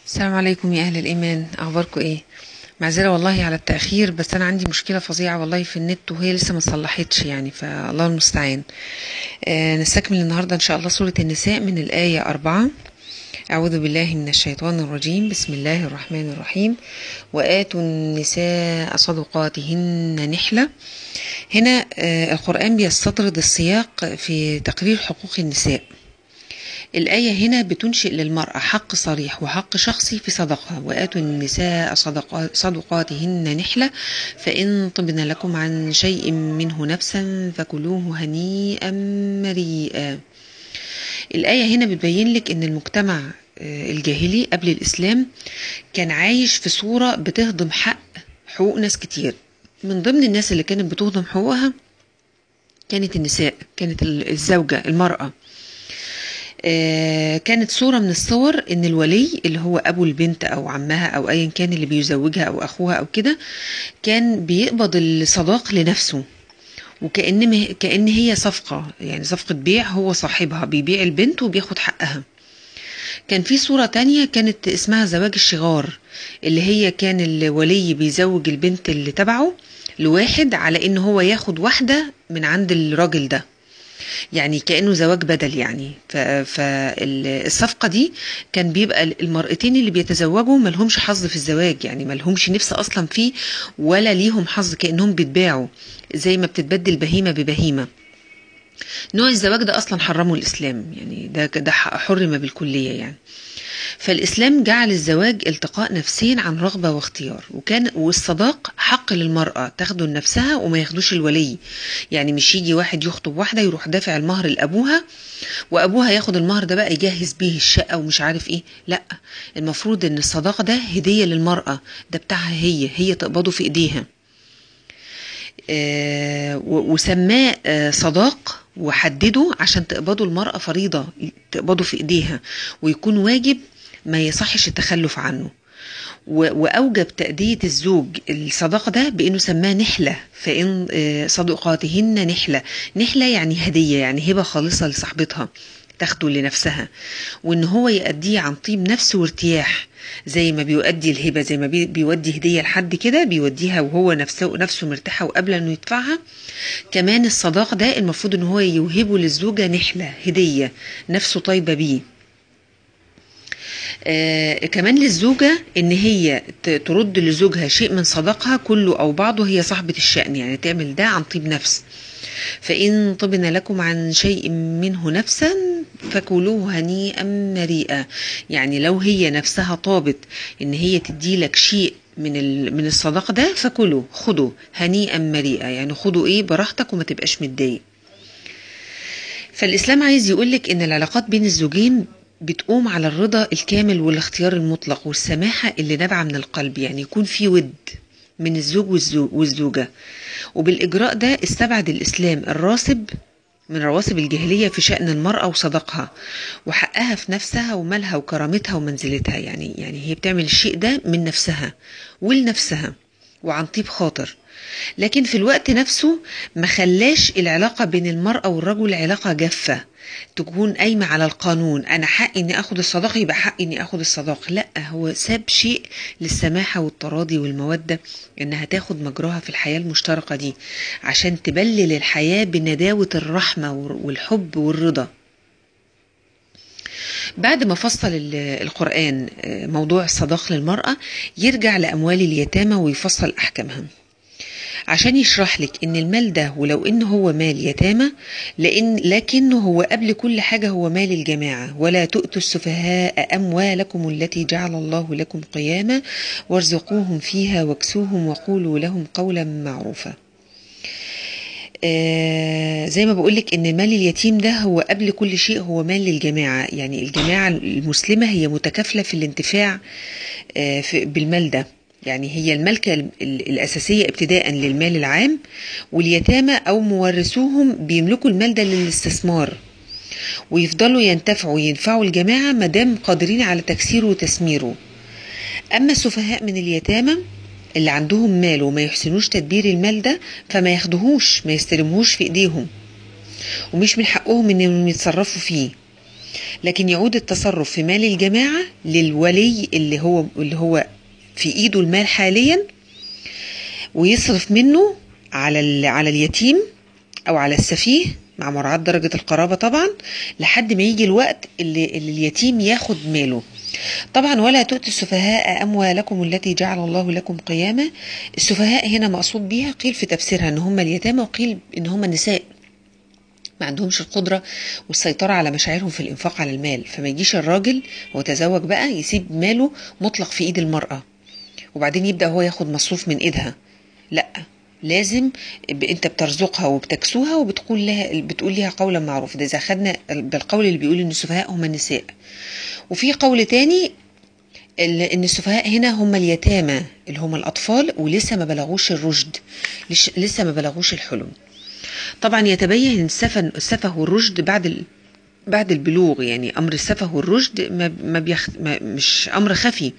السلام عليكم يا أهل الإيمان أخباركم إيه؟ معذرة والله على التأخير بس أنا عندي مشكلة فظيعة والله في النت وهي لسه ما صلحتش يعني فالله المستعان آه نستكمل النهاردة إن شاء الله سورة النساء من الآية أربعة أعوذ بالله من الشيطان الرجيم بسم الله الرحمن الرحيم وآتوا النساء صدقاتهن نحلة هنا آه القرآن بيستطرد السياق في تقرير حقوق النساء الآية هنا بتنشئ للمرأة حق صريح وحق شخصي في صدقها وآتوا النساء صدقات صدقاتهن نحلة فإن طبن لكم عن شيء منه نفسا فكلوه هنيئا مريئا الآية هنا بتبين لك إن المجتمع الجاهلي قبل الإسلام كان عايش في صورة بتهضم حق حقوق ناس كتير من ضمن الناس اللي كانت بتهضم حقوقها كانت النساء كانت الزوجة المرأة كانت صورة من الصور ان الولي اللي هو ابو البنت او عمها او ايا كان اللي بيزوجها او اخوها او كده كان بيقبض الصداق لنفسه وكأن كأن هي صفقة يعني صفقة بيع هو صاحبها بيبيع البنت وبياخد حقها كان في صورة تانية كانت اسمها زواج الشغار اللي هي كان الولي بيزوج البنت اللي تبعه لواحد على ان هو ياخد واحدة من عند الراجل ده يعني كانه زواج بدل يعني فالصفقه دي كان بيبقى المرأتين اللي بيتزوجوا ملهمش حظ في الزواج يعني ملهمش نفس اصلا فيه ولا ليهم حظ كانهم بيتباعوا زي ما بتتبدل بهيمه ببهيمه نوع الزواج ده اصلا حرمه الاسلام يعني ده ده حرم بالكليه يعني فالإسلام جعل الزواج التقاء نفسين عن رغبة واختيار وكان والصداق حق للمرأة تاخده لنفسها وما ياخدوش الولي يعني مش يجي واحد يخطب واحدة يروح دافع المهر لأبوها وأبوها ياخد المهر ده بقى يجهز بيه الشقة ومش عارف إيه لا المفروض إن الصداق ده هدية للمرأة ده بتاعها هي هي تقبضه في إيديها آه وسماه آه صداق وحدده عشان تقبضوا المرأة فريضة تقبضوا في إيديها ويكون واجب ما يصحش التخلف عنه وأوجب تأدية الزوج الصداقة ده بأنه سماه نحلة فإن صدقاتهن نحلة نحلة يعني هدية يعني هبة خالصة لصاحبتها تاخده لنفسها وان هو يأديه عن طيب نفس وارتياح زي ما بيؤدي الهبة زي ما بيودي هدية لحد كده بيوديها وهو نفسه نفسه مرتاحة وقبل انه يدفعها كمان الصداق ده المفروض ان هو يوهبه للزوجة نحلة هدية نفسه طيبة بيه آه كمان للزوجة ان هي ترد لزوجها شيء من صداقها كله او بعضه هي صاحبة الشأن يعني تعمل ده عن طيب نفس فإن طبن لكم عن شيء منه نفسا فكلوه هنيئا مريئا يعني لو هي نفسها طابت ان هي تدي لك شيء من من الصداق ده فكلوا خدوا هنيئا مريئا يعني خدوا ايه براحتك وما تبقاش متضايق فالاسلام عايز يقولك ان العلاقات بين الزوجين بتقوم على الرضا الكامل والاختيار المطلق والسماحة اللي نابعة من القلب يعني يكون في ود من الزوج والزوجة وبالإجراء ده استبعد الإسلام الراسب من رواسب الجاهلية في شأن المرأة وصدقها وحقها في نفسها ومالها وكرامتها ومنزلتها يعني يعني هي بتعمل الشيء ده من نفسها ولنفسها وعن طيب خاطر لكن في الوقت نفسه ما خلاش العلاقة بين المرأة والرجل علاقة جافة تكون قايمة على القانون أنا حقي إني أخد الصداقة يبقى حقي إني أخد الصداقة لا هو ساب شيء للسماحة والتراضي والمودة إنها تاخد مجراها في الحياة المشتركة دي عشان تبلل الحياة بنداوة الرحمة والحب والرضا بعد ما فصل القرآن موضوع الصداق للمرأة يرجع لأموال اليتامى ويفصل أحكامها عشان يشرح لك ان المال ده ولو ان هو مال يتامى لان لكنه هو قبل كل حاجه هو مال الجماعه ولا تؤتوا السفهاء اموالكم التي جعل الله لكم قياما وارزقوهم فيها واكسوهم وقولوا لهم قولا معروفا آه زي ما بقولك ان مال اليتيم ده هو قبل كل شيء هو مال للجماعة يعني الجماعة المسلمة هي متكافلة في الانتفاع آه في بالمال ده يعني هي الملكة الأساسية ابتداء للمال العام واليتامى أو مورثوهم بيملكوا المال ده للاستثمار ويفضلوا ينتفعوا وينفعوا الجماعة مدام قادرين على تكسيره وتسميره أما السفهاء من اليتامى اللي عندهم مال وما يحسنوش تدبير المال ده فما ياخدوهوش ما يستلموهوش في ايديهم ومش من حقهم انهم يتصرفوا فيه لكن يعود التصرف في مال الجماعة للولي اللي هو اللي هو في ايده المال حاليا ويصرف منه على ال- على اليتيم او على السفيه مع مراعاة درجة القرابة طبعا لحد ما يجي الوقت اللي, اللي اليتيم ياخد ماله طبعا ولا تؤتوا السفهاء أموالكم التي جعل الله لكم قياما السفهاء هنا مقصود بيها قيل في تفسيرها ان هم اليتامى وقيل ان هم النساء ما عندهمش القدرة والسيطرة على مشاعرهم في الإنفاق على المال فما يجيش الراجل هو تزوج بقى يسيب ماله مطلق في إيد المرأة وبعدين يبدأ هو ياخد مصروف من إيدها لا لازم ب- انت بترزقها وبتكسوها وبتقول لها بتقول لها قولا معروفا ده اذا خدنا بالقول اللي بيقول ان السفهاء هم النساء وفي قول تاني ال- ان السفهاء هنا هم اليتامى اللي هم الاطفال ولسه ما بلغوش الرشد لش- لسه ما بلغوش الحلم طبعا يتبين السفه السفه والرشد بعد ال... بعد البلوغ يعني امر السفه والرشد ما ما, بيخ... ما مش امر خفي